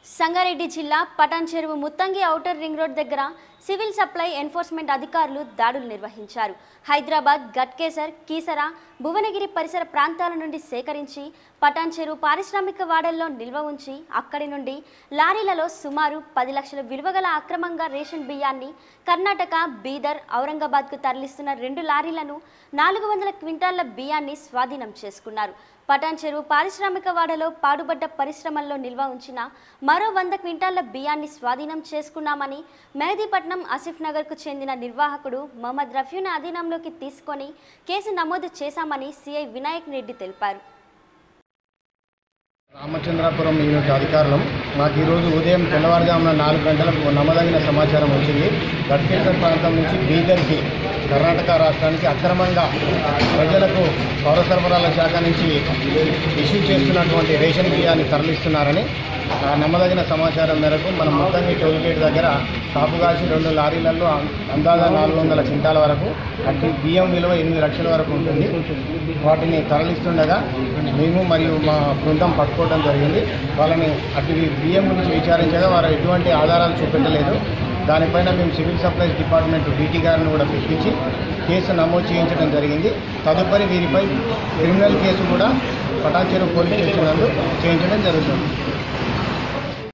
సంగారెడ్డి జిల్లా Patancheru Muthangi outer ring road దగ్గర civil supply enforcement అధికారులు దాడులు నిర్వహించారు హైదరాబాద్ గట్కేసర్ కీసర భువనగిరి పరిసర ప్రాంతాల నుండి సేకరించి పటాన్ చెరువు పారిశ్రామిక వాడల్లో నిల్వ ఉంచి అక్కడి నుండి లారీలలో సుమారు పది లక్షల విలువగల అక్రమంగా రేషన్ బియ్యాన్ని కర్ణాటక బీదర్ ఔరంగాబాద్కు తరలిస్తున్న రెండు లారీలను నాలుగు వందల క్వింటాళ్ల బియ్యాన్ని స్వాధీనం చేసుకున్నారు పటాన్ చెరువు పారిశ్రామిక వాడలో పాడుబడ్డ పరిశ్రమల్లో నిల్వ ఉంచిన మరో వంద క్వింటాళ్ల బియ్యాన్ని స్వాధీనం చేసుకున్నామని మెహదీపట్నం ఆసిఫ్ నగర్కు చెందిన నిర్వాహకుడు మహమ్మద్ రఫీని అధీనంలోకి తీసుకొని కేసు నమోదు చేశామని సిఐ వినాయక్ రెడ్డి తెలిపారు రామచంద్రాపురం యూనిట్ అధికారులం మాకు ఈరోజు ఉదయం తెల్లవారుజామున నాలుగు గంటలకు నమ్మదగిన సమాచారం వచ్చింది గట్కేశ్వర్ ప్రాంతం నుంచి బీదర్కి కర్ణాటక రాష్ట్రానికి అక్రమంగా ప్రజలకు పౌర సరఫరాల శాఖ నుంచి ఇష్యూ చేస్తున్నటువంటి రేషన్ బియ్యాన్ని తరలిస్తున్నారని ఆ నమ్మదగిన సమాచారం మేరకు మనం మొత్తంగా టోల్ గేట్ దగ్గర కాపుగాసి రెండు లారీలలో అందాజా నాలుగు వందల క్వింటాల వరకు అటు బియ్యం విలువ ఎనిమిది లక్షల వరకు ఉంటుంది వాటిని తరలిస్తుండగా మేము మరియు మా బృందం పట్టుకోవడం జరిగింది వాళ్ళని అటు బియ్యం గురించి విచారించగా వారు ఎటువంటి ఆధారాలు చూపెట్టలేదు దానిపైన మేము సివిల్ సప్లైస్ డిపార్ట్మెంట్ డీటీ గారిని కూడా పిలిపించి కేసు నమోదు చేయించడం జరిగింది తదుపరి వీరిపై క్రిమినల్ కేసు కూడా పటాన్చెరు పోలీస్ స్టేషన్ నందు చేయించడం జరుగుతుంది